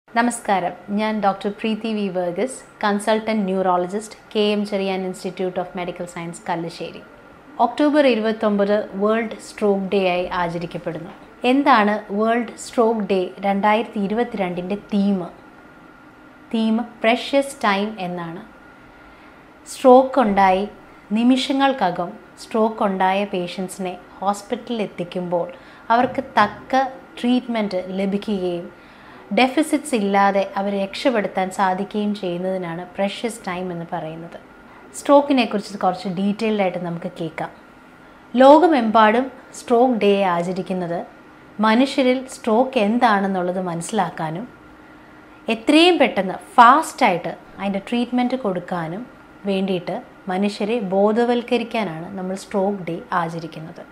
നമസ്കാരം ഞാൻ doctor Preethi V Varghese consultant neurologist K M Cherian institute of medical science Kallissery October ഇരുപത്തൊമ്പത് world stroke day ആയി ആചരിക്കപ്പെടുന്നു എന്താണ് വേൾഡ് സ്ട്രോക്ക് ഡേ രണ്ടായിരത്തി ഇരുപത്തിരണ്ടിൻ്റെ തീം തീം പ്രഷ്യസ് ടൈം എന്നാണ് സ്ട്രോക്ക് ഉണ്ടായി നിമിഷങ്ങൾക്കകം സ്ട്രോക്ക് ഉണ്ടായ പേഷ്യൻസിനെ ഹോസ്പിറ്റലിൽ എത്തിക്കുമ്പോൾ അവർക്ക് തക്ക ട്രീറ്റ്മെൻറ്റ് ലഭിക്കുകയും ഡെഫിസിറ്റ്സ് ഇല്ലാതെ അവരെ രക്ഷപ്പെടുത്താൻ സാധിക്കുകയും ചെയ്യുന്നതിനാണ് പ്രഷ്യസ് ടൈം എന്ന് പറയുന്നത് സ്ട്രോക്കിനെ കുറിച്ച് കുറച്ച് ഡീറ്റെയിൽഡ് ആയിട്ട് നമുക്ക് കേൾക്കാം ലോകമെമ്പാടും സ്ട്രോക്ക് ഡേ ആചരിക്കുന്നത് മനുഷ്യരിൽ സ്ട്രോക്ക് എന്താണെന്നുള്ളത് മനസ്സിലാക്കാനും എത്രയും പെട്ടെന്ന് ഫാസ്റ്റായിട്ട് അതിൻ്റെ ട്രീറ്റ്മെൻറ്റ് കൊടുക്കാനും വേണ്ടിയിട്ട് മനുഷ്യരെ ബോധവൽക്കരിക്കാനാണ് നമ്മൾ സ്ട്രോക്ക് ഡേ ആചരിക്കുന്നത്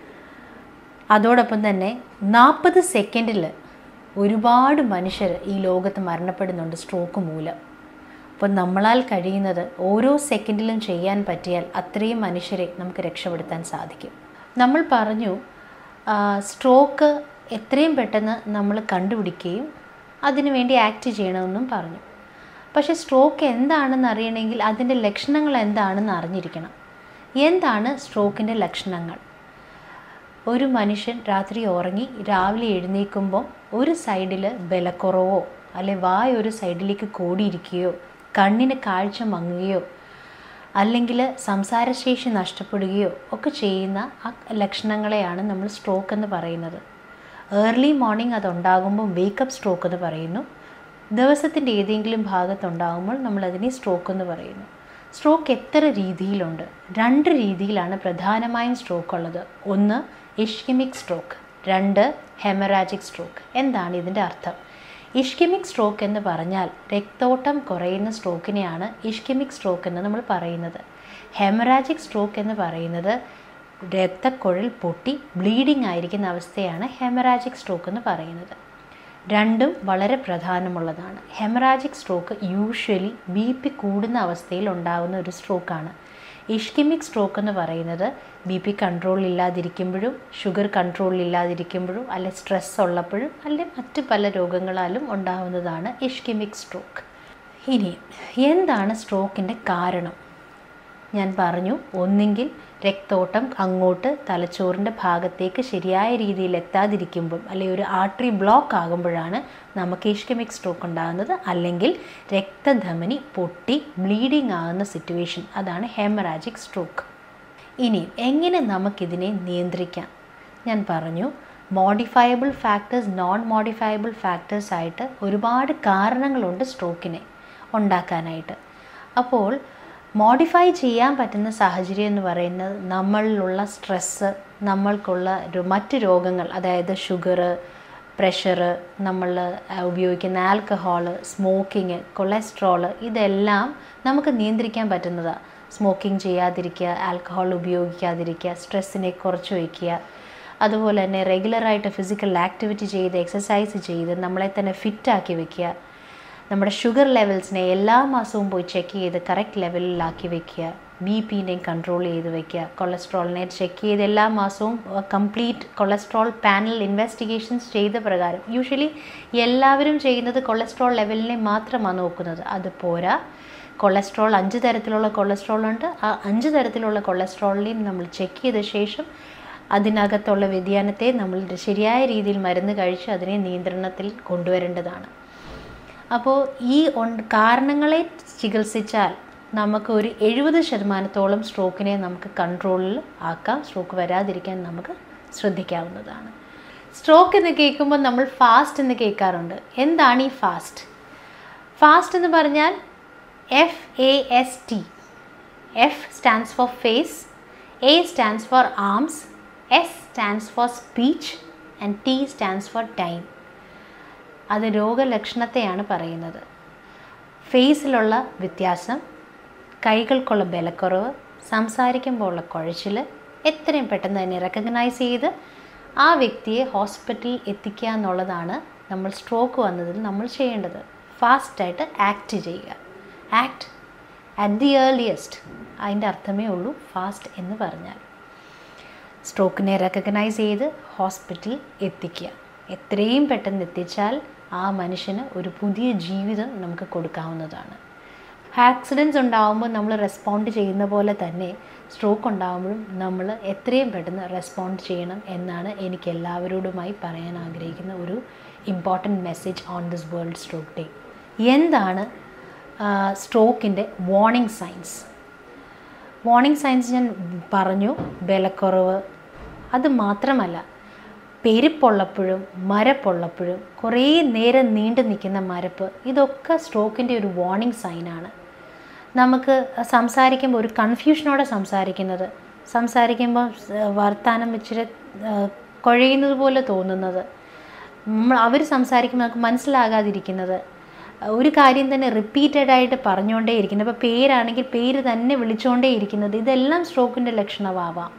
അതോടൊപ്പം തന്നെ നാൽപ്പത് സെക്കൻഡിൽ ഒരുപാട് മനുഷ്യർ ഈ ലോകത്ത് മരണപ്പെടുന്നുണ്ട് സ്ട്രോക്ക് മൂലം അപ്പോൾ നമ്മളാൽ കഴിയുന്നത് ഓരോ സെക്കൻഡിലും ചെയ്യാൻ പറ്റിയാൽ അത്രയും മനുഷ്യരെ നമുക്ക് രക്ഷപ്പെടുത്താൻ സാധിക്കും നമ്മൾ പറഞ്ഞു സ്ട്രോക്ക് എത്രയും പെട്ടെന്ന് നമ്മൾ കണ്ടുപിടിക്കുകയും അതിനുവേണ്ടി ആക്ട് ചെയ്യണമെന്നും പറഞ്ഞു പക്ഷേ സ്ട്രോക്ക് എന്താണെന്ന് അറിയണമെങ്കിൽ അതിൻ്റെ ലക്ഷണങ്ങൾ എന്താണെന്ന് അറിഞ്ഞിരിക്കണം എന്താണ് സ്ട്രോക്കിൻ്റെ ലക്ഷണങ്ങൾ ഒരു മനുഷ്യൻ രാത്രി ഉറങ്ങി രാവിലെ എഴുന്നേൽക്കുമ്പോൾ ഒരു സൈഡിൽ ബലക്കുറവോ അല്ലെ വായ ഒരു സൈഡിലേക്ക് കോടിയിരിക്കുകയോ കണ്ണിന് കാഴ്ച മങ്ങുകയോ അല്ലെങ്കിൽ സംസാരശേഷി നഷ്ടപ്പെടുകയോ ഒക്കെ ചെയ്യുന്ന ആ ലക്ഷണങ്ങളെയാണ് നമ്മൾ സ്ട്രോക്ക് എന്ന് പറയുന്നത് ഏർലി മോർണിംഗ് അതുണ്ടാകുമ്പോൾ വേക്കപ്പ് സ്ട്രോക്ക് എന്ന് പറയുന്നു ദിവസത്തിൻ്റെ ഏതെങ്കിലും ഭാഗത്തുണ്ടാകുമ്പോൾ നമ്മളതിനെ സ്ട്രോക്ക് എന്ന് പറയുന്നു സ്ട്രോക്ക് എത്ര രീതിയിലുണ്ട് രണ്ട് രീതിയിലാണ് പ്രധാനമായും സ്ട്രോക്ക് ഉള്ളത് ഒന്ന് ഇഷ്കെമിക് സ്ട്രോക്ക് രണ്ട് ഹെമറാജിക് സ്ട്രോക്ക് എന്താണ് ഇതിൻ്റെ അർത്ഥം ഇഷ്കെമിക് സ്ട്രോക്ക് എന്ന് പറഞ്ഞാൽ രക്തോട്ടം കുറയുന്ന സ്ട്രോക്കിനെയാണ് ഇഷ്കെമിക് സ്ട്രോക്ക് എന്ന് നമ്മൾ പറയുന്നത് ഹെമറാജിക് സ്ട്രോക്ക് എന്ന് പറയുന്നത് രക്തക്കുഴൽ പൊട്ടി ബ്ലീഡിംഗ് ആയിരിക്കുന്ന അവസ്ഥയാണ് ഹെമറാജിക് സ്ട്രോക്ക് എന്ന് പറയുന്നത് രണ്ടും വളരെ പ്രധാനമുള്ളതാണ് hemorrhagic stroke usually B P കൂടുന്ന അവസ്ഥയിൽ ഉണ്ടാകുന്ന ഒരു സ്ട്രോക്കാണ് ഇഷ്കെമിക് സ്ട്രോക്ക് എന്ന് പറയുന്നത് ബി പി കൺട്രോൾ ഇല്ലാതിരിക്കുമ്പോഴും ഷുഗർ കൺട്രോൾ ഇല്ലാതിരിക്കുമ്പോഴും അല്ലെ സ്ട്രെസ് ഉള്ളപ്പോഴും അല്ലെ മറ്റ് പല രോഗങ്ങളാലും ഉണ്ടാകുന്നതാണ് ഇഷ്കെമിക് സ്ട്രോക്ക് ഇനി എന്താണ് സ്ട്രോക്കിൻ്റെ കാരണം ഞാൻ പറഞ്ഞു ഒന്നെങ്കിൽ രക്തോട്ടം അങ്ങോട്ട് തലച്ചോറിൻ്റെ ഭാഗത്തേക്ക് ശരിയായ രീതിയിൽ എത്താതിരിക്കുമ്പം അല്ലെങ്കിൽ ഒരു ആർട്ടറി ബ്ലോക്ക് ആകുമ്പോഴാണ് നമുക്ക് ഇഷ്കമിക് സ്ട്രോക്ക് ഉണ്ടാകുന്നത് അല്ലെങ്കിൽ രക്തധമനി പൊട്ടി ബ്ലീഡിംഗ് ആകുന്ന സിറ്റുവേഷൻ അതാണ് ഹെമറാജിക് സ്ട്രോക്ക് ഇനി എങ്ങനെ നമുക്കിതിനെ നിയന്ത്രിക്കാം ഞാൻ പറഞ്ഞു modifiable factors non modifiable factors ആയിട്ട് ഒരുപാട് കാരണങ്ങളുണ്ട് സ്ട്രോക്കിനെ ഉണ്ടാക്കാനായിട്ട് അപ്പോൾ മോഡിഫൈ ചെയ്യാൻ പറ്റുന്ന സാഹചര്യം എന്ന് പറയുന്നത് നമ്മളിലുള്ള സ്ട്രെസ്സ് നമ്മൾക്കുള്ള മറ്റ് രോഗങ്ങൾ അതായത് ഷുഗർ പ്രഷർ നമ്മൾ ഉപയോഗിക്കുന്ന ആൽക്കഹോള് സ്മോക്കിങ് കൊളസ്ട്രോള് ഇതെല്ലാം നമുക്ക് നിയന്ത്രിക്കാൻ പറ്റുന്നതാണ് സ്മോക്കിംഗ് ചെയ്യാതിരിക്കുക ആൽക്കഹോൾ ഉപയോഗിക്കാതിരിക്കുക സ്ട്രെസ്സിനെ കുറച്ച് വയ്ക്കുക അതുപോലെ തന്നെ റെഗുലറായിട്ട് ഫിസിക്കൽ ആക്ടിവിറ്റി ചെയ്ത് എക്സസൈസ് ചെയ്ത് നമ്മളെ തന്നെ ഫിറ്റാക്കി വെക്കുക നമ്മുടെ ഷുഗർ ലെവൽസിനെ എല്ലാ മാസവും പോയി ചെക്ക് ചെയ്ത് കറക്റ്റ് ലെവലിലാക്കി വെക്കുക ബി പിനെയും കൺട്രോൾ ചെയ്ത് വെക്കുക കൊളസ്ട്രോളിനെ ചെക്ക് ചെയ്ത് എല്ലാ മാസവും കംപ്ലീറ്റ് കൊളസ്ട്രോൾ പാനൽ ഇൻവെസ്റ്റിഗേഷൻസ് ചെയ്ത പ്രകാരം യൂഷ്വലി എല്ലാവരും ചെയ്യുന്നത് കൊളസ്ട്രോൾ ലെവലിനെ മാത്രമാണ് നോക്കുന്നത് അത് പോരാ കൊളസ്ട്രോൾ അഞ്ച് തരത്തിലുള്ള കൊളസ്ട്രോൾ ഉണ്ട് ആ അഞ്ച് തരത്തിലുള്ള കൊളസ്ട്രോളിനെയും നമ്മൾ ചെക്ക് ചെയ്ത ശേഷം അതിനകത്തുള്ള വ്യതിയാനത്തെ നമ്മൾ ശരിയായ രീതിയിൽ മരുന്ന് കഴിച്ച് അതിനെ നിയന്ത്രണത്തിൽ കൊണ്ടുവരേണ്ടതാണ് അപ്പോൾ ഈ കാരണങ്ങളെ ചികിത്സിച്ചാൽ നമുക്ക് ഒരു എഴുപത് ശതമാനത്തോളം സ്ട്രോക്കിനെ നമുക്ക് കൺട്രോളിൽ ആക്കാം സ്ട്രോക്ക് വരാതിരിക്കാൻ നമുക്ക് ശ്രദ്ധിക്കാവുന്നതാണ് സ്ട്രോക്ക് എന്ന് കേൾക്കുമ്പോൾ നമ്മൾ ഫാസ്റ്റ് എന്ന് കേൾക്കാറുണ്ട് എന്താണ് ഈ ഫാസ്റ്റ് ഫാസ്റ്റ് എന്ന് പറഞ്ഞാൽ F A S T F stands for face A stands for arms S stands for speech and T stands for time അത് രോഗലക്ഷണത്തെയാണ് പറയുന്നത് ഫേസിലുള്ള വ്യത്യാസം കൈകൾക്കുള്ള ബലക്കുറവ് സംസാരിക്കുമ്പോൾ ഉള്ള കുഴച്ചിൽ എത്രയും പെട്ടെന്ന് തന്നെ റെക്കഗ്നൈസ് ചെയ്ത് ആ വ്യക്തിയെ ഹോസ്പിറ്റലിൽ എത്തിക്കുക എന്നുള്ളതാണ് നമ്മൾ സ്ട്രോക്ക് വന്നതിൽ നമ്മൾ ചെയ്യേണ്ടത് ഫാസ്റ്റായിട്ട് ആക്ട് ചെയ്യുക ആക്ട് അറ്റ് ദി ഏർലിയസ്റ്റ് അതിൻ്റെ അർത്ഥമേ ഉള്ളൂ ഫാസ്റ്റ് എന്ന് പറഞ്ഞാൽ സ്ട്രോക്കിനെ റെക്കഗ്നൈസ് ചെയ്ത് ഹോസ്പിറ്റലിൽ എത്തിക്കുക എത്രയും പെട്ടെന്ന് എത്തിച്ചാൽ ആ മനുഷ്യന് ഒരു പുതിയ ജീവിതം നമുക്ക് കൊടുക്കാവുന്നതാണ് ആക്സിഡൻറ്റ്സ് ഉണ്ടാകുമ്പോൾ നമ്മൾ റെസ്പോണ്ട് ചെയ്യുന്ന പോലെ തന്നെ സ്ട്രോക്ക് ഉണ്ടാകുമ്പോഴും നമ്മൾ എത്രയും പെട്ടെന്ന് റെസ്പോണ്ട് ചെയ്യണം എന്നാണ് എനിക്ക് എല്ലാവരോടുമായി പറയാൻ ആഗ്രഹിക്കുന്ന ഒരു important message on this world stroke day എന്താണ് സ്ട്രോക്കിൻ്റെ വാർണിംഗ് സൈൻസ് വാർണിംഗ് സൈൻസ് ഞാൻ പറഞ്ഞു ബലക്കുറവ് അത് മാത്രമല്ല പെരുപ്പുള്ളപ്പോഴും മരപ്പുള്ളപ്പോഴും കുറേ നേരം നീണ്ടു നിൽക്കുന്ന മരപ്പ് ഇതൊക്കെ സ്ട്രോക്കിൻ്റെ ഒരു വാർണിംഗ് സൈനാണ് നമുക്ക് സംസാരിക്കുമ്പോൾ ഒരു കൺഫ്യൂഷനോടെ സംസാരിക്കുന്നത് സംസാരിക്കുമ്പോൾ വർത്താനം വെച്ചിട്ട് കുഴയുന്നത് പോലെ തോന്നുന്നത് നമ്മൾ അവർ സംസാരിക്കുമ്പോൾ നമുക്ക് മനസ്സിലാകാതിരിക്കുന്നത് ഒരു കാര്യം തന്നെ റിപ്പീറ്റഡ് ആയിട്ട് പറഞ്ഞുകൊണ്ടേ ഇരിക്കുന്നത് അപ്പോൾ പേരാണെങ്കിൽ പേര് തന്നെ വിളിച്ചുകൊണ്ടേ ഇരിക്കുന്നത് ഇതെല്ലാം സ്ട്രോക്കിൻ്റെ ലക്ഷണമാവാം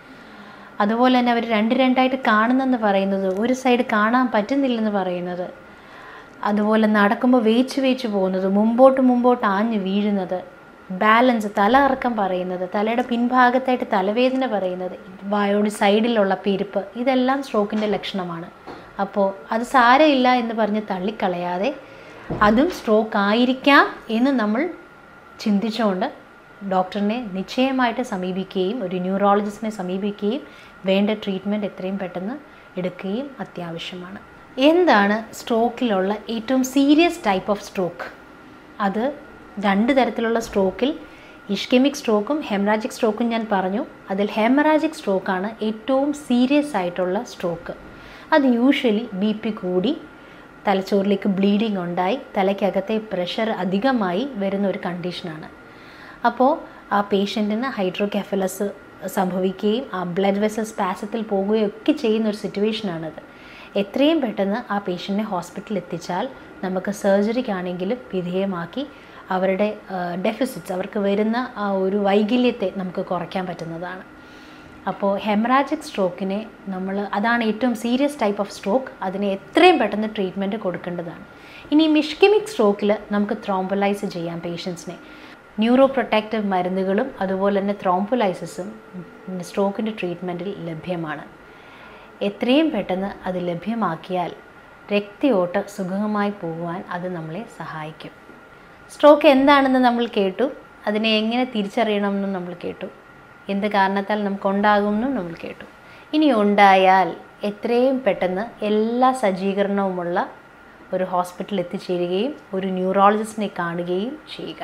അതുപോലെ തന്നെ അവർ രണ്ട് രണ്ടായിട്ട് കാണുന്നെന്ന് പറയുന്നത് ഒരു സൈഡ് കാണാൻ പറ്റുന്നില്ലെന്ന് പറയുന്നത് അതുപോലെ നടക്കുമ്പോൾ വേച്ച് വേച്ച് പോകുന്നത് മുമ്പോട്ട് മുമ്പോട്ട് ആഞ്ഞ് വീഴുന്നത് ബാലൻസ് തല ഇറക്കം പറയുന്നത് തലയുടെ പിൻഭാഗത്തായിട്ട് തലവേദന പറയുന്നത് വായോട് സൈഡിലുള്ള പെരുപ്പ് ഇതെല്ലാം സ്ട്രോക്കിൻ്റെ ലക്ഷണമാണ് അപ്പോൾ അത് സാരമില്ല എന്ന് പറഞ്ഞ് തള്ളിക്കളയാതെ അതും സ്ട്രോക്ക് ആയിരിക്കാം എന്ന് നമ്മൾ ചിന്തിച്ചുകൊണ്ട് ഡോക്ടറിനെ നിശ്ചയമായിട്ട് സമീപിക്കുകയും ഒരു ന്യൂറോളജിസ്റ്റിനെ സമീപിക്കുകയും വേണ്ട ട്രീറ്റ്മെൻറ്റ് എത്രയും പെട്ടെന്ന് എടുക്കുകയും അത്യാവശ്യമാണ് എന്താണ് സ്ട്രോക്കിലുള്ള ഏറ്റവും സീരിയസ് ടൈപ്പ് ഓഫ് സ്ട്രോക്ക് അത് രണ്ട് തരത്തിലുള്ള സ്ട്രോക്കിൽ ഇഷ്കെമിക് സ്ട്രോക്കും ഹെമറാജിക് സ്ട്രോക്കും ഞാൻ പറഞ്ഞു അതിൽ ഹെമറാജിക് സ്ട്രോക്കാണ് ഏറ്റവും സീരിയസ് ആയിട്ടുള്ള സ്ട്രോക്ക് അത് യൂഷ്വലി ബി പി കൂടി തലച്ചോറിലേക്ക് ബ്ലീഡിങ് ഉണ്ടായി തലയ്ക്കകത്തെ പ്രഷർ അധികമായി വരുന്ന ഒരു കണ്ടീഷനാണ് അപ്പോൾ ആ പേഷ്യൻറ്റിന് ഹൈഡ്രോകെഫലസ് സംഭവിക്കുകയും ആ ബ്ലഡ് വെസൽസ് പാസത്തിൽ പോവുകയും ഒക്കെ ചെയ്യുന്ന ഒരു സിറ്റുവേഷനാണത് എത്രയും പെട്ടെന്ന് ആ പേഷ്യൻറ്റിനെ ഹോസ്പിറ്റലിൽ എത്തിച്ചാൽ നമുക്ക് സർജറിക്കാണെങ്കിലും വിധേയമാക്കി അവരുടെ ഡെഫിസിറ്റ്സ് അവർക്ക് വരുന്ന ആ ഒരു വൈകല്യത്തെ നമുക്ക് കുറയ്ക്കാൻ പറ്റുന്നതാണ് അപ്പോൾ ഹെമറാജിക് സ്ട്രോക്കിനെ നമ്മൾ അതാണ് ഏറ്റവും സീരിയസ് ടൈപ്പ് ഓഫ് സ്ട്രോക്ക് അതിന് എത്രയും പെട്ടെന്ന് ട്രീറ്റ്മെൻറ്റ് കൊടുക്കേണ്ടതാണ് ഇനി മിഷ്കെമിക് സ്ട്രോക്കിൽ നമുക്ക് ത്രോംബലൈസ് ചെയ്യാം പേഷ്യൻസിനെ ന്യൂറോ പ്രൊട്ടക്റ്റീവ് മരുന്നുകളും അതുപോലെ തന്നെ ത്രോംബുലൈസിസും സ്ട്രോക്കിൻ്റെ ട്രീറ്റ്മെൻറ്റിൽ ലഭ്യമാണ് എത്രയും പെട്ടെന്ന് അത് ലഭ്യമാക്കിയാൽ രക്തയോട്ട് സുഗമമായി പോകുവാൻ അത് നമ്മളെ സഹായിക്കും സ്ട്രോക്ക് എന്താണെന്ന് നമ്മൾ കേട്ടു അതിനെ എങ്ങനെ തിരിച്ചറിയണമെന്നും നമ്മൾ കേട്ടു എന്ത് കാരണത്താൽ നമുക്കുണ്ടാകുമെന്നും നമ്മൾ കേട്ടു ഇനി ഉണ്ടായാൽ എത്രയും പെട്ടെന്ന് എല്ലാ സജ്ജീകരണവുമുള്ള ഒരു ഹോസ്പിറ്റലിൽ എത്തിച്ചേരുകയും ഒരു ന്യൂറോളജിസ്റ്റിനെ കാണുകയും ചെയ്യുക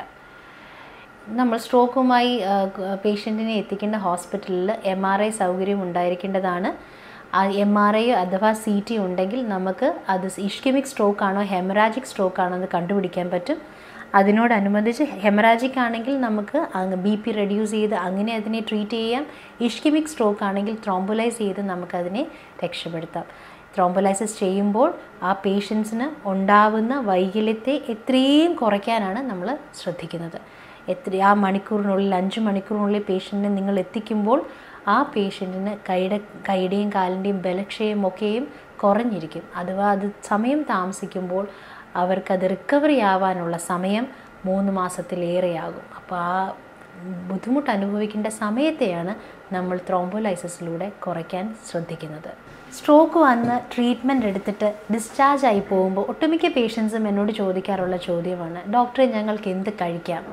നമ്മൾ സ്ട്രോക്കുമായി പേഷ്യൻറ്റിനെ എത്തിക്കേണ്ട ഹോസ്പിറ്റലിൽ എം ആർ ഐ സൗകര്യം ഉണ്ടായിരിക്കേണ്ടതാണ് ആ എം ആർ ഐ അഥവാ സി ടി ഉണ്ടെങ്കിൽ നമുക്ക് അത് ഇഷ്കെമിക് സ്ട്രോക്ക് ആണോ ഹെമറാജിക് സ്ട്രോക്ക് ആണോ എന്ന് കണ്ടുപിടിക്കാൻ പറ്റും അതിനോടനുബന്ധിച്ച് ഹെമറാജിക് ആണെങ്കിൽ നമുക്ക് ബി പി റെഡ്യൂസ് ചെയ്ത് അങ്ങനെ അതിനെ ട്രീറ്റ് ചെയ്യാം ഇഷ്കെമിക് സ്ട്രോക്ക് ആണെങ്കിൽ ത്രോംബുലൈസ് ചെയ്ത് നമുക്കതിനെ രക്ഷപ്പെടുത്താം ത്രോംബുലൈസിസ് ചെയ്യുമ്പോൾ ആ പേഷ്യൻസിന് ഉണ്ടാവുന്ന വൈകല്യത്തെ എത്രയും കുറയ്ക്കാനാണ് നമ്മൾ ശ്രദ്ധിക്കുന്നത് എത്ര ആ മണിക്കൂറിനുള്ളിൽ അഞ്ച് മണിക്കൂറിനുള്ളിൽ പേഷ്യൻറ്റിനെ നിങ്ങൾ എത്തിക്കുമ്പോൾ ആ പേഷ്യൻറ്റിന് കൈയുടെ കൈയുടെയും കാലിൻ്റെയും ബലക്ഷയം ഒക്കെയും കുറഞ്ഞിരിക്കും അഥവാ അത് സമയം താമസിക്കുമ്പോൾ അവർക്കത് റിക്കവറി ആവാനുള്ള സമയം മൂന്ന് മാസത്തിലേറെയാകും അപ്പോൾ ആ ബുദ്ധിമുട്ട് അനുഭവിക്കേണ്ട സമയത്തെയാണ് നമ്മൾ ത്രോംബോലൈസിസിലൂടെ കുറയ്ക്കാൻ ശ്രദ്ധിക്കുന്നത് സ്ട്രോക്ക് വന്ന് ട്രീറ്റ്മെൻറ്റ് എടുത്തിട്ട് ഡിസ്ചാർജ് ആയി പോകുമ്പോൾ ഒട്ടുമിക്ക പേഷ്യൻസും എന്നോട് ചോദിക്കാറുള്ള ചോദ്യമാണ് ഡോക്ടറെ ഞങ്ങൾക്ക് എന്ത് കഴിക്കാം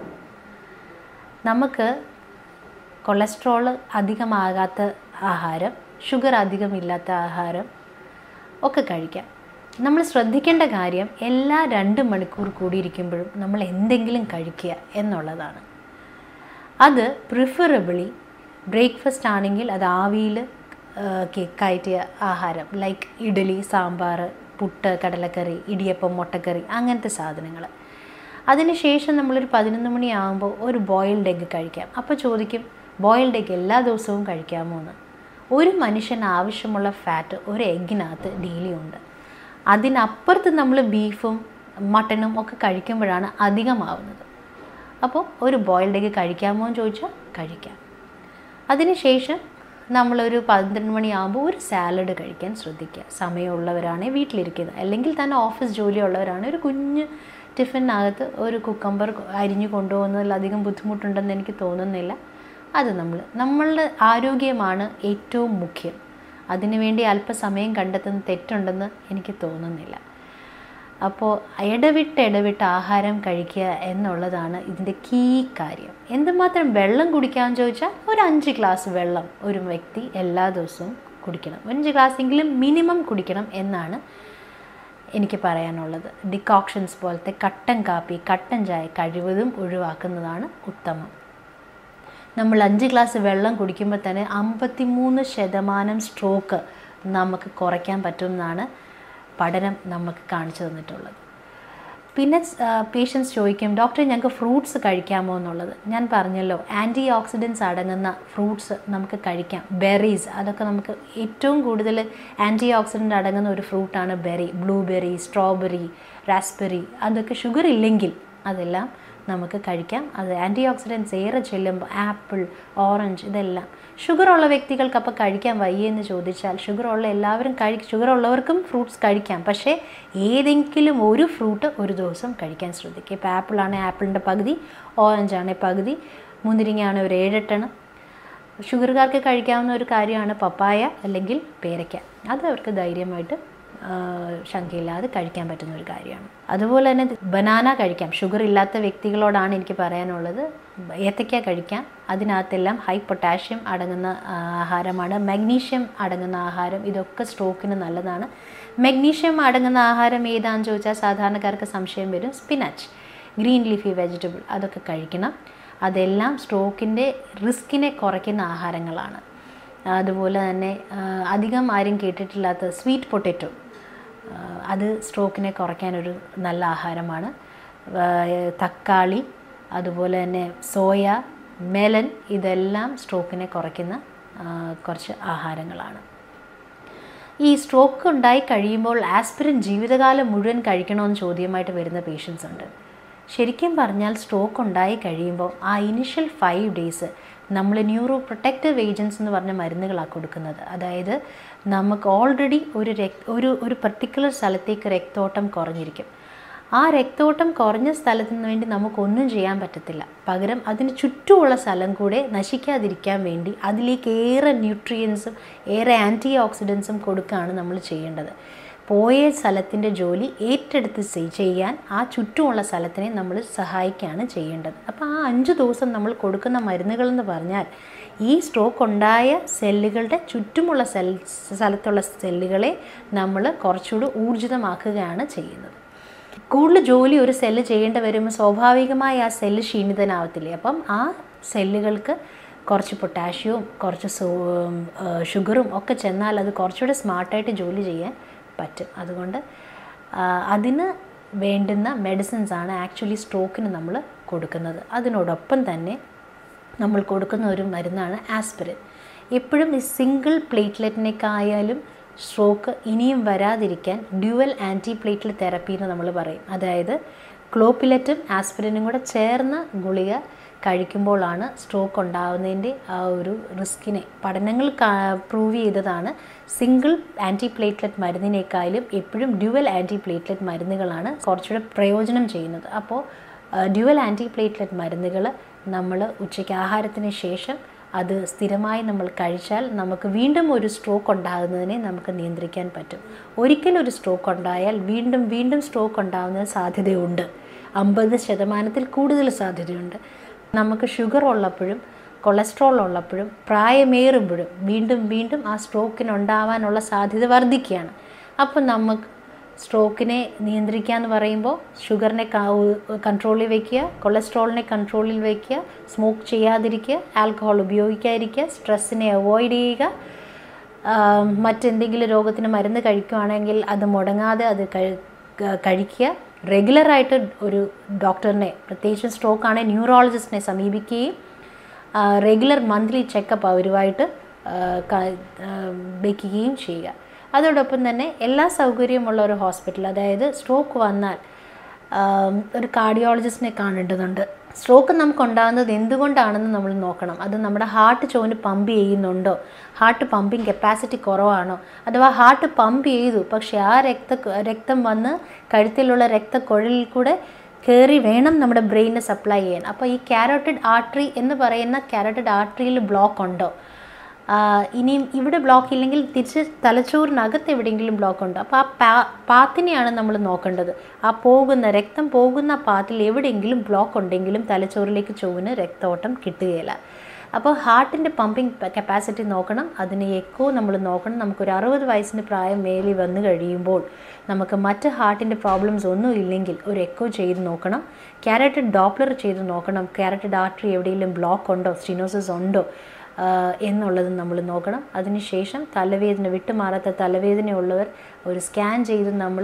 നമുക്ക് കൊളസ്ട്രോൾ അധികമാകാത്ത ആഹാരം ഷുഗർ അധികമില്ലാത്ത ആഹാരം ഒക്കെ കഴിക്കാം നമ്മൾ ശ്രദ്ധിക്കേണ്ട കാര്യം എല്ലാ രണ്ട് മണിക്കൂർ കൂടിയിരിക്കുമ്പോഴും നമ്മൾ എന്തെങ്കിലും കഴിക്കുക എന്നുള്ളതാണ് അത് പ്രിഫറബിളി ബ്രേക്ക്ഫാസ്റ്റ് ആണെങ്കിൽ അത് ആവിയിൽ കയറ്റിയ ആഹാരം ലൈക്ക് ഇഡ്ഡലി സാമ്പാർ പുട്ട് കടലക്കറി ഇടിയപ്പം മുട്ടക്കറി അങ്ങനത്തെ സാധനങ്ങൾ അതിനുശേഷം നമ്മളൊരു പതിനൊന്ന് മണിയാകുമ്പോൾ ഒരു ബോയിൽഡ് എഗ്ഗ് കഴിക്കാം അപ്പോൾ ചോദിക്കും ബോയിൽഡ് എഗ്ഗ് എല്ലാ ദിവസവും കഴിക്കാമോ എന്ന് ഒരു മനുഷ്യന് ആവശ്യമുള്ള ഫാറ്റ് ഒരു എഗ്ഗിനകത്ത് ഡെയിലി ഉണ്ട് അതിനപ്പുറത്ത് നമ്മൾ ബീഫും മട്ടനും ഒക്കെ കഴിക്കുമ്പോഴാണ് അധികമാവുന്നത് അപ്പോൾ ഒരു ബോയിൽഡ് എഗ്ഗ് കഴിക്കാമോ എന്ന് ചോദിച്ചാൽ കഴിക്കാം അതിനുശേഷം നമ്മളൊരു പന്ത്രണ്ട് മണിയാകുമ്പോൾ ഒരു സാലഡ് കഴിക്കാൻ ശ്രദ്ധിക്കുക സമയമുള്ളവരാണ് വീട്ടിലിരിക്കുന്നത് അല്ലെങ്കിൽ തന്നെ ഓഫീസ് ജോലിയുള്ളവരാണ് ഒരു കുഞ്ഞ് ടിഫിനകത്ത് ഒരു കുക്കമ്പർ അരിഞ്ഞു കൊണ്ടുപോകുന്നതിൽ അധികം ബുദ്ധിമുട്ടുണ്ടെന്ന് എനിക്ക് തോന്നുന്നില്ല അത് നമ്മൾ നമ്മളുടെ ആരോഗ്യമാണ് ഏറ്റവും മുഖ്യം അതിനുവേണ്ടി അല്പസമയം കണ്ടെത്തുന്ന തെറ്റുണ്ടെന്ന് എനിക്ക് തോന്നുന്നില്ല അപ്പോൾ ഇടവിട്ട് ഇടവിട്ട് ആഹാരം കഴിക്കുക എന്നുള്ളതാണ് ഇതിൻ്റെ കീ കാര്യം എന്തുമാത്രം വെള്ളം കുടിക്കാമെന്ന് ചോദിച്ചാൽ ഒരു അഞ്ച് ഗ്ലാസ് വെള്ളം ഒരു വ്യക്തി എല്ലാ ദിവസവും കുടിക്കണം അഞ്ച് ഗ്ലാസ് എങ്കിലും മിനിമം കുടിക്കണം എന്നാണ് എനിക്ക് പറയാനുള്ളത് ഡിക്കോക്ഷൻസ് പോലത്തെ കട്ടൻ കാപ്പി കട്ടൻ ചായ കഴിവതും ഒഴിവാക്കുന്നതാണ് ഉത്തമം നമ്മൾ അഞ്ച് ഗ്ലാസ് വെള്ളം കുടിക്കുമ്പോൾ തന്നെ അമ്പത്തിമൂന്ന് ശതമാനം സ്ട്രോക്ക് നമുക്ക് കുറയ്ക്കാൻ പറ്റുമെന്നാണ് പഠനം നമുക്ക് കാണിച്ചു തന്നിട്ടുള്ളത് പിന്നെ പേഷ്യൻസ് ചോദിക്കും ഡോക്ടറെ ഞങ്ങൾക്ക് ഫ്രൂട്ട്സ് കഴിക്കാമോ എന്നുള്ളത് ഞാൻ പറഞ്ഞല്ലോ ആൻറ്റി ഓക്സിഡൻസ് അടങ്ങുന്ന ഫ്രൂട്ട്സ് നമുക്ക് കഴിക്കാം ബെറീസ് അതൊക്കെ നമുക്ക് ഏറ്റവും കൂടുതൽ ആൻറ്റി ഓക്സിഡൻ്റ് അടങ്ങുന്ന ഒരു ഫ്രൂട്ടാണ് ബെറി ബ്ലൂബെറി സ്ട്രോബെറി റാസ്ബെറി അതൊക്കെ ഷുഗർ ഇല്ലെങ്കിൽ അതെല്ലാം നമുക്ക് കഴിക്കാം അത് ആൻറ്റി ഓക്സിഡൻസ് ഏറെ ചെല്ലുമ്പോൾ ആപ്പിൾ ഓറഞ്ച് ഇതെല്ലാം ഷുഗർ ഉള്ള വ്യക്തികൾക്ക് അപ്പോൾ കഴിക്കാൻ വയ്യെന്ന് ചോദിച്ചാൽ ഷുഗർ ഉള്ള എല്ലാവരും കഴി ഷുഗർ ഉള്ളവർക്കും ഫ്രൂട്ട്സ് കഴിക്കാം പക്ഷേ ഏതെങ്കിലും ഒരു ഫ്രൂട്ട് ഒരു ദിവസം കഴിക്കാൻ ശ്രദ്ധിക്കുക ഇപ്പോൾ ആപ്പിളാണ് ആപ്പിളിൻ്റെ പകുതി ഓറഞ്ച് ആണ് പകുതി മുന്തിരിങ്ങയാണ് ഒരു ഏഴെട്ടെണ്ണം ഷുഗറുകാർക്ക് കഴിക്കാവുന്ന ഒരു കാര്യമാണ് പപ്പായ അല്ലെങ്കിൽ പേരയ്ക്ക അത് അവർക്ക് ധൈര്യമായിട്ട് ശങ്കയില്ലാതെ കഴിക്കാൻ പറ്റുന്ന ഒരു കാര്യമാണ് അതുപോലെ തന്നെ ബനാന കഴിക്കാം ഷുഗർ ഇല്ലാത്ത വ്യക്തികളോടാണ് എനിക്ക് പറയാനുള്ളത് ഏത്തയ്ക്ക കഴിക്കാം അതിനകത്തെല്ലാം ഹൈ പൊട്ടാഷ്യം അടങ്ങുന്ന ആഹാരമാണ് മഗ്നീഷ്യം അടങ്ങുന്ന ആഹാരം ഇതൊക്കെ സ്ട്രോക്കിന് നല്ലതാണ് മഗ്നീഷ്യം അടങ്ങുന്ന ആഹാരം ഏതാണെന്ന് ചോദിച്ചാൽ സാധാരണക്കാർക്ക് സംശയം വരും സ്പിനാച്ച് ഗ്രീൻ ലീഫി വെജിറ്റബിൾ അതൊക്കെ കഴിക്കണം അതെല്ലാം സ്ട്രോക്കിൻ്റെ റിസ്കിനെ കുറയ്ക്കുന്ന ആഹാരങ്ങളാണ് അതുപോലെ തന്നെ അധികം ആരും കേട്ടിട്ടില്ലാത്ത സ്വീറ്റ് പൊട്ടറ്റോ അത് സ്ട്രോക്കിനെ കുറയ്ക്കാനൊരു നല്ല ആഹാരമാണ് തക്കാളി അതുപോലെ തന്നെ സോയ മെലൻ ഇതെല്ലാം സ്ട്രോക്കിനെ കുറയ്ക്കുന്ന കുറച്ച് ആഹാരങ്ങളാണ് ഈ സ്ട്രോക്ക് ഉണ്ടായി കഴിയുമ്പോൾ ആസ്പിരിൻ ജീവിതകാലം മുഴുവൻ കഴിക്കണമെന്ന് ചോദ്യമായിട്ട് വരുന്ന പേഷ്യൻസ് ഉണ്ട് ശരിക്കും പറഞ്ഞാൽ സ്ട്രോക്ക് ഉണ്ടായി കഴിയുമ്പോൾ ആ ഇനിഷ്യൽ ഫൈവ് ഡേയ്സ് നമ്മൾ ന്യൂറോ പ്രൊട്ടക്റ്റീവ് ഏജൻസ് എന്ന് പറഞ്ഞ മരുന്നുകളാണ് കൊടുക്കുന്നത് അതായത് നമുക്ക് ഓൾറെഡി ഒരു രക് ഒരു ഒരു പർട്ടിക്കുലർ സ്ഥലത്തേക്ക് രക്തോട്ടം കുറഞ്ഞിരിക്കും ആ രക്തോട്ടം കുറഞ്ഞ സ്ഥലത്തിന് വേണ്ടി നമുക്കൊന്നും ചെയ്യാൻ പറ്റത്തില്ല പകരം അതിന് ചുറ്റുമുള്ള സ്ഥലം കൂടെ നശിക്കാതിരിക്കാൻ വേണ്ടി അതിലേക്ക് ഏറെ ന്യൂട്രിയൻസും ഏറെ ആൻറ്റി ഓക്സിഡൻസും കൊടുക്കുകയാണ് നമ്മൾ ചെയ്യേണ്ടത് പോയ സ്ഥലത്തിൻ്റെ ജോലി ഏറ്റെടുത്ത് ചെയ്യാൻ ആ ചുറ്റുമുള്ള സ്ഥലത്തിനെ നമ്മൾ സഹായിക്കുകയാണ് ചെയ്യേണ്ടത് അപ്പോൾ ആ അഞ്ച് ദിവസം നമ്മൾ കൊടുക്കുന്ന മരുന്നുകൾ എന്ന് പറഞ്ഞാൽ ഈ സ്ട്രോക്ക് ഉണ്ടായ സെല്ലുകളുടെ ചുറ്റുമുള്ള സെൽ സ്ഥലത്തുള്ള സെല്ലുകളെ നമ്മൾ കുറച്ചുകൂടി ഊർജിതമാക്കുകയാണ് ചെയ്യുന്നത് കൂടുതൽ ജോലി ഒരു സെല്ല് ചെയ്യേണ്ടി വരുമ്പോൾ സ്വാഭാവികമായി ആ സെല്ല് ക്ഷീണിതനാവത്തില്ലേ അപ്പം ആ സെല്ലുകൾക്ക് കുറച്ച് പൊട്ടാഷ്യവും കുറച്ച് സോ ഷുഗറും ഒക്കെ ചെന്നാൽ അത് കുറച്ചുകൂടെ സ്മാർട്ടായിട്ട് ജോലി ചെയ്യാൻ പറ്റും അതുകൊണ്ട് അതിന് വേണ്ടുന്ന മെഡിസിൻസ് ആണ് ആക്ച്വലി സ്ട്രോക്കിന് നമ്മൾ കൊടുക്കുന്നത് അതിനോടൊപ്പം തന്നെ നമ്മൾ കൊടുക്കുന്ന ഒരു മരുന്നാണ് ആസ്പിരിൻ എപ്പോഴും ഈ സിംഗിൾ പ്ലേറ്റ്ലെറ്റിനേക്കായാലും സ്ട്രോക്ക് ഇനിയും വരാതിരിക്കാൻ ഡ്യുവൽ ആൻറ്റി പ്ലേറ്റ്ലെറ്റ് തെറപ്പി എന്ന് നമ്മൾ പറയും അതായത് ക്ലോപ്പിലറ്റും ആസ്പിരിനും കൂടെ ചേർന്ന ഗുളിക കഴിക്കുമ്പോഴാണ് സ്ട്രോക്ക് ഉണ്ടാകുന്നതിൻ്റെ ആ ഒരു റിസ്കിനെ പഠനങ്ങൾ പ്രൂവ് ചെയ്തതാണ് സിംഗിൾ ആൻറ്റി പ്ലേറ്റ്ലെറ്റ് മരുന്നിനേക്കാളും എപ്പോഴും ഡ്യുവൽ ആൻറ്റി പ്ലേറ്റ്ലെറ്റ് മരുന്നുകളാണ് കുറച്ചുകൂടെ പ്രയോജനം ചെയ്യുന്നത് അപ്പോൾ ഡ്യുവൽ ആൻറ്റി പ്ലേറ്റ്ലെറ്റ് മരുന്നുകൾ നമ്മൾ ഉച്ചയ്ക്ക് ആഹാരത്തിന് ശേഷം അത് സ്ഥിരമായി നമ്മൾ കഴിച്ചാൽ നമുക്ക് വീണ്ടും ഒരു സ്ട്രോക്ക് ഉണ്ടാകുന്നതിനെ നമുക്ക് നിയന്ത്രിക്കാൻ പറ്റും ഒരിക്കലും ഒരു സ്ട്രോക്ക് ഉണ്ടായാൽ വീണ്ടും വീണ്ടും സ്ട്രോക്ക് ഉണ്ടാകുന്ന സാധ്യതയുണ്ട് അമ്പത് ശതമാനത്തിൽ കൂടുതൽ സാധ്യതയുണ്ട് നമുക്ക് ഷുഗർ ഉള്ളപ്പോഴും കൊളസ്ട്രോൾ ഉള്ളപ്പോഴും പ്രായമേറുമ്പോഴും വീണ്ടും വീണ്ടും ആ സ്ട്രോക്കിനുണ്ടാവാനുള്ള സാധ്യത വർദ്ധിക്കുകയാണ് അപ്പോൾ നമുക്ക് സ്ട്രോക്കിനെ നിയന്ത്രിക്കുക എന്ന് പറയുമ്പോൾ ഷുഗറിനെ കൺട്രോളിൽ വയ്ക്കുക കൊളസ്ട്രോളിനെ കൺട്രോളിൽ വയ്ക്കുക സ്മോക്ക് ചെയ്യാതിരിക്കുക ആൽക്കഹോൾ ഉപയോഗിക്കാതിരിക്കുക സ്ട്രെസ്സിനെ അവോയ്ഡ് ചെയ്യുക മറ്റെന്തെങ്കിലും രോഗത്തിന് മരുന്ന് കഴിക്കുകയാണെങ്കിൽ അത് മുടങ്ങാതെ അത് കഴിക്കുക റെഗുലറായിട്ട് ഒരു ഡോക്ടറിനെ പ്രത്യേകിച്ച് സ്ട്രോക്ക് ആണെങ്കിൽ ന്യൂറോളജിസ്റ്റിനെ സമീപിക്കുകയും റെഗുലർ മന്ത്ലി ചെക്കപ്പ് അവരുമായിട്ട് വയ്ക്കുകയും ചെയ്യുക അതോടൊപ്പം തന്നെ എല്ലാ സൗകര്യമുള്ള ഒരു ഹോസ്പിറ്റൽ അതായത് സ്ട്രോക്ക് വന്നാൽ ഒരു കാർഡിയോളജിസ്റ്റിനെ കാണേണ്ടതുണ്ട് സ്ട്രോക്ക് നമുക്ക് ഉണ്ടാകുന്നത് എന്തുകൊണ്ടാണെന്ന് നമ്മൾ നോക്കണം അത് നമ്മുടെ ഹാർട്ട് ചോന് പമ്പ് ചെയ്യുന്നുണ്ടോ ഹാർട്ട് പമ്പിങ് കപ്പാസിറ്റി കുറവാണോ അഥവാ ഹാർട്ട് പമ്പ് ചെയ്തു പക്ഷേ ആ രക്ത രക്തം വന്ന് കഴുത്തിലുള്ള രക്തക്കുഴലിൽ കൂടെ കയറി വേണം നമ്മുടെ ബ്രെയിനിന് സപ്ലൈ ചെയ്യാൻ അപ്പോൾ ഈ കാരോട്ടിഡ് ആർട്ടറി എന്ന് പറയുന്ന കാരോട്ടിഡ് ആർട്ടറിയിൽ ബ്ലോക്ക് ഉണ്ടോ ഇനിയും ഇവിടെ ബ്ലോക്ക് ഇല്ലെങ്കിൽ തിരിച്ച് തലച്ചോറിനകത്ത് എവിടെയെങ്കിലും ബ്ലോക്ക് ഉണ്ട് അപ്പോൾ ആ പാ പാത്തിനെയാണ് നമ്മൾ നോക്കേണ്ടത് ആ പോകുന്ന രക്തം പോകുന്ന പാത്തിൽ എവിടെയെങ്കിലും ബ്ലോക്ക് ഉണ്ടെങ്കിലും തലച്ചോറിലേക്ക് ചൊവ്വിന് രക്തോട്ടം കിട്ടുകയില്ല അപ്പോൾ ഹാർട്ടിൻ്റെ പമ്പിങ് കപ്പാസിറ്റി നോക്കണം അതിന് എക്കോ നമ്മൾ നോക്കണം നമുക്കൊരു അറുപത് വയസ്സിന് പ്രായം മേലിൽ വന്നു കഴിയുമ്പോൾ നമുക്ക് മറ്റ് ഹാർട്ടിൻ്റെ പ്രോബ്ലംസ് ഒന്നും ഇല്ലെങ്കിൽ ഒരു എക്കോ ചെയ്ത് നോക്കണം ക്യാരറ്റഡ് ഡോപ്ലർ ചെയ്ത് നോക്കണം ക്യാരറ്റഡ് ആർട്ടറി എവിടെയെങ്കിലും ബ്ലോക്ക് ഉണ്ടോ സ്റ്റിനോസിസ് ഉണ്ടോ എന്നുള്ളത് നമ്മൾ നോക്കണം അതിനുശേഷം തലവേദന വിട്ടുമാറാത്ത തലവേദനയുള്ളവർ ഒരു സ്കാൻ ചെയ്ത് നമ്മൾ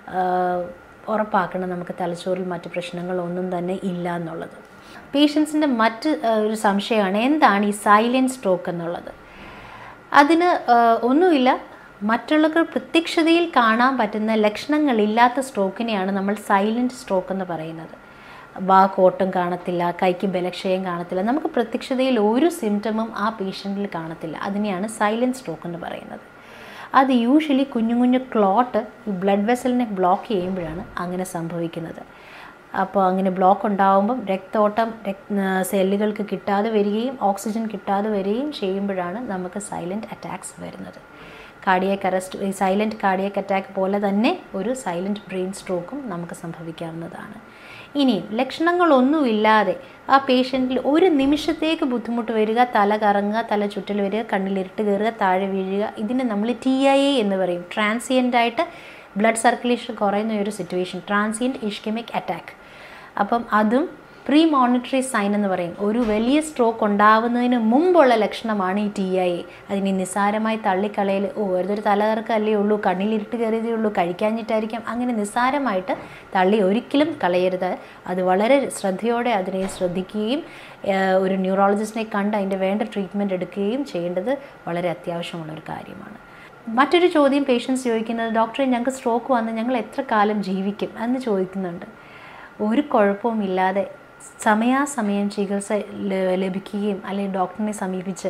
ഉറപ്പാക്കണം നമുക്ക് തലച്ചോറിൽ മറ്റ് പ്രശ്നങ്ങളൊന്നും തന്നെ ഇല്ല എന്നുള്ളത് പേഷ്യൻസിൻ്റെ മറ്റ് ഒരു സംശയമാണ് എന്താണ് ഈ സൈലൻറ്റ് സ്ട്രോക്ക് എന്നുള്ളത് അതിന് ഒന്നുമില്ല മറ്റുള്ളവർക്ക് പ്രത്യക്ഷതയിൽ കാണാൻ പറ്റുന്ന ലക്ഷണങ്ങളില്ലാത്ത സ്ട്രോക്കിനെയാണ് നമ്മൾ സൈലൻറ്റ് സ്ട്രോക്ക് എന്ന് പറയുന്നത് വാക്കോട്ടം കാണത്തില്ല കൈക്ക് ബലക്ഷയം കാണത്തില്ല നമുക്ക് പ്രത്യക്ഷതയിൽ ഒരു സിംറ്റമും ആ പേഷ്യൻറ്റിൽ കാണത്തില്ല അതിനെയാണ് സൈലൻറ്റ് സ്ട്രോക്ക് എന്ന് പറയുന്നത് അത് യൂഷ്വലി കുഞ്ഞു കുഞ്ഞു ക്ലോട്ട് ഈ ബ്ലഡ് വെസലിനെ ബ്ലോക്ക് ചെയ്യുമ്പോഴാണ് അങ്ങനെ സംഭവിക്കുന്നത് അപ്പോൾ അങ്ങനെ ബ്ലോക്ക് ഉണ്ടാകുമ്പം രക്തോട്ടം സെല്ലുകൾക്ക് കിട്ടാതെ വരികയും ഓക്സിജൻ കിട്ടാതെ വരികയും ചെയ്യുമ്പോഴാണ് നമുക്ക് സൈലൻറ്റ് അറ്റാക്സ് വരുന്നത് കാർഡിയക് അറസ്റ്റ് ഈ സൈലൻറ്റ് കാർഡിയക് അറ്റാക്ക് പോലെ തന്നെ ഒരു സൈലൻറ്റ് ബ്രെയിൻ സ്ട്രോക്കും നമുക്ക് സംഭവിക്കാവുന്നതാണ് ഇനിയും ലക്ഷണങ്ങളൊന്നുമില്ലാതെ ആ പേഷ്യൻറ്റിൽ ഒരു നിമിഷത്തേക്ക് ബുദ്ധിമുട്ട് വരിക തല കറങ്ങുക തല ചുറ്റൽ വരിക കണ്ണിലിരുട്ട് കയറുക താഴെ വീഴുക ഇതിന് നമ്മൾ ടി ഐ എ എന്ന് പറയും ട്രാൻസിയൻ്റ് ആയിട്ട് ബ്ലഡ് സർക്കുലേഷൻ കുറയുന്ന ഒരു സിറ്റുവേഷൻ ട്രാൻസിയൻറ്റ് ഇഷ്കെമിക് അറ്റാക്ക് അപ്പം അതും പ്രീ മോണിറ്ററി സൈൻ എന്ന് പറയും ഒരു വലിയ സ്ട്രോക്ക് ഉണ്ടാവുന്നതിന് മുമ്പുള്ള ലക്ഷണമാണ് ഈ ടി ഐ അതിനെ നിസ്സാരമായി തള്ളിക്കളയൽ ഓ വെറുതെ ഒരു തലകറക്കല്ലേ ഉള്ളൂ കണ്ണിലിരുട്ട് കയറിയതേ ഉള്ളൂ കഴിക്കാഞ്ഞിട്ടായിരിക്കാം അങ്ങനെ നിസ്സാരമായിട്ട് തള്ളി ഒരിക്കലും കളയരുത് അത് വളരെ ശ്രദ്ധയോടെ അതിനെ ശ്രദ്ധിക്കുകയും ഒരു ന്യൂറോളജിസ്റ്റിനെ കണ്ട് അതിൻ്റെ വേണ്ട ട്രീറ്റ്മെൻറ്റ് എടുക്കുകയും ചെയ്യേണ്ടത് വളരെ അത്യാവശ്യമുള്ള ഒരു കാര്യമാണ് മറ്റൊരു ചോദ്യം പേഷ്യൻസ് ചോദിക്കുന്നത് ഡോക്ടറെ ഞങ്ങൾക്ക് സ്ട്രോക്ക് വന്ന് ഞങ്ങൾ എത്ര കാലം ജീവിക്കും എന്ന് ചോദിക്കുന്നുണ്ട് ഒരു കുഴപ്പവുമില്ലാതെ സമയാസമയം ചികിത്സ ലഭിക്കുകയും അല്ലെങ്കിൽ ഡോക്ടറിനെ സമീപിച്ച്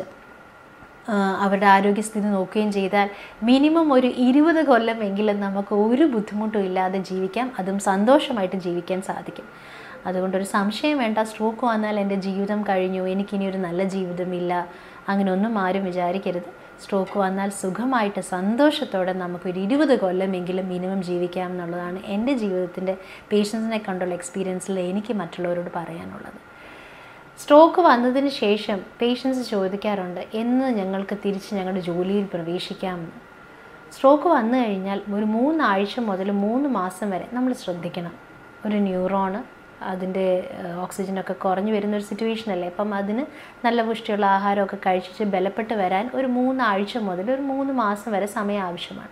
അവരുടെ ആരോഗ്യസ്ഥിതി നോക്കുകയും ചെയ്താൽ മിനിമം ഒരു ഇരുപത് കൊല്ലമെങ്കിലും നമുക്ക് ഒരു ബുദ്ധിമുട്ടും ഇല്ലാതെ ജീവിക്കാം അതും സന്തോഷമായിട്ട് ജീവിക്കാൻ സാധിക്കും അതുകൊണ്ടൊരു സംശയം വേണ്ട സ്ട്രോക്ക് വന്നാൽ എൻ്റെ ജീവിതം കഴിഞ്ഞു എനിക്കിനി ഒരു നല്ല ജീവിതമില്ല അങ്ങനെ ഒന്നും ആരും വിചാരിക്കരുത് സ്ട്രോക്ക് വന്നാൽ സുഖമായിട്ട് സന്തോഷത്തോടെ നമുക്കൊരു ഇരുപത് കൊല്ലമെങ്കിലും മിനിമം ജീവിക്കാം എന്നുള്ളതാണ് എൻ്റെ ജീവിതത്തിൻ്റെ പേഷ്യൻസിനെ കണ്ടുള്ള എക്സ്പീരിയൻസിൽ എനിക്ക് മറ്റുള്ളവരോട് പറയാനുള്ളത് സ്ട്രോക്ക് വന്നതിന് ശേഷം പേഷ്യൻസ് ചോദിക്കാറുണ്ട് എന്ന് ഞങ്ങൾക്ക് തിരിച്ച് ഞങ്ങളുടെ ജോലിയിൽ പ്രവേശിക്കാമെന്ന് സ്ട്രോക്ക് വന്നു കഴിഞ്ഞാൽ ഒരു മൂന്നാഴ്ച മുതൽ മൂന്ന് മാസം വരെ നമ്മൾ ശ്രദ്ധിക്കണം ഒരു ന്യൂറോണ് അതിൻ്റെ ഓക്സിജനൊക്കെ കുറഞ്ഞു വരുന്ന ഒരു സിറ്റുവേഷൻ അല്ലേ അപ്പം അതിന് നല്ല പുഷ്ടിയുള്ള ആഹാരമൊക്കെ കഴിച്ചിട്ട് ബലപ്പെട്ട് വരാൻ ഒരു മൂന്നാഴ്ച മുതൽ ഒരു മൂന്ന് മാസം വരെ സമയം ആവശ്യമാണ്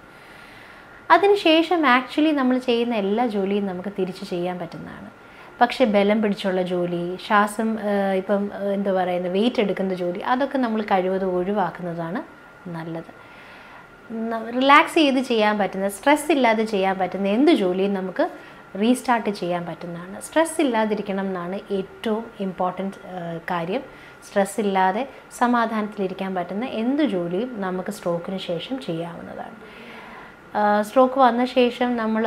അതിനുശേഷം ആക്ച്വലി നമ്മൾ ചെയ്യുന്ന എല്ലാ ജോലിയും നമുക്ക് തിരിച്ച് ചെയ്യാൻ പറ്റുന്നതാണ് പക്ഷേ ബലം പിടിച്ചുള്ള ജോലി ശ്വാസം ഇപ്പം എന്താ പറയുന്നത് വെയിറ്റ് എടുക്കുന്ന ജോലി അതൊക്കെ നമ്മൾ കഴിവതും ഒഴിവാക്കുന്നതാണ് നല്ലത് റിലാക്സ് ചെയ്ത് ചെയ്യാൻ പറ്റുന്ന സ്ട്രെസ് ഇല്ലാതെ ചെയ്യാൻ പറ്റുന്ന എന്ത് ജോലിയും നമുക്ക് റീസ്റ്റാർട്ട് ചെയ്യാൻ പറ്റുന്നതാണ് സ്ട്രെസ് ഇല്ലാതിരിക്കണം എന്നാണ് ഏറ്റവും ഇമ്പോർട്ടൻറ്റ് കാര്യം സ്ട്രെസ് ഇല്ലാതെ സമാധാനത്തിലിരിക്കാൻ പറ്റുന്ന എന്ത് ജോലിയും നമുക്ക് സ്ട്രോക്കിന് ശേഷം ചെയ്യാവുന്നതാണ് സ്ട്രോക്ക് വന്ന ശേഷം നമ്മൾ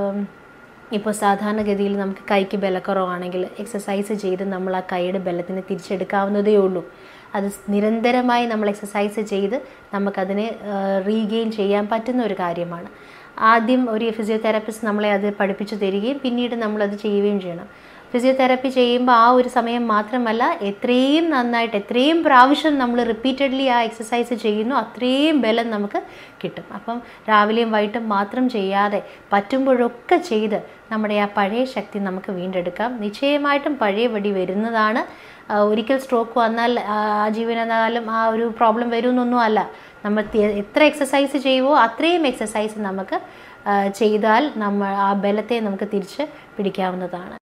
ഇപ്പോൾ സാധാരണഗതിയിൽ നമുക്ക് കൈക്ക് ബലക്കുറവാണെങ്കിൽ എക്സസൈസ് ചെയ്ത് നമ്മൾ ആ കൈയുടെ ബലത്തിന് തിരിച്ചെടുക്കാവുന്നതേ ഉള്ളൂ അത് നിരന്തരമായി നമ്മൾ എക്സസൈസ് ചെയ്ത് നമുക്കതിനെ റീഗെയിൻ ചെയ്യാൻ പറ്റുന്ന ഒരു കാര്യമാണ് ആദ്യം ഒരു ഫിസിയോതെറാപ്പിസ്റ്റ് നമ്മളെ അത് പഠിപ്പിച്ചു തരികയും പിന്നീട് നമ്മളത് ചെയ്യുകയും ചെയ്യണം ഫിസിയോതെറാപ്പി ചെയ്യുമ്പോൾ ആ ഒരു സമയം മാത്രമല്ല എത്രയും നന്നായിട്ട് എത്രയും പ്രാവശ്യം നമ്മൾ റിപ്പീറ്റഡ്ലി ആ എക്സസൈസ് ചെയ്യുന്നു അത്രയും ബലം നമുക്ക് കിട്ടും അപ്പം രാവിലെയും വൈകിട്ടും മാത്രം ചെയ്യാതെ പറ്റുമ്പോഴൊക്കെ ചെയ്ത് നമ്മുടെ ആ പഴയ ശക്തി നമുക്ക് വീണ്ടെടുക്കാം നിശ്ചയമായിട്ടും പഴയപടി വരുന്നതാണ് ഒരിക്കൽ സ്ട്രോക്ക് വന്നാൽ ആജീവനകാലം ആ ഒരു പ്രോബ്ലം വരുമെന്നൊന്നും അല്ല നമ്മൾ എത്ര എക്സസൈസ് ചെയ്യുമോ അത്രയും എക്സസൈസ് നമുക്ക് ചെയ്താൽ നമ്മൾ ആ ബലത്തെ നമുക്ക് തിരിച്ച് പിടിക്കാവുന്നതാണ്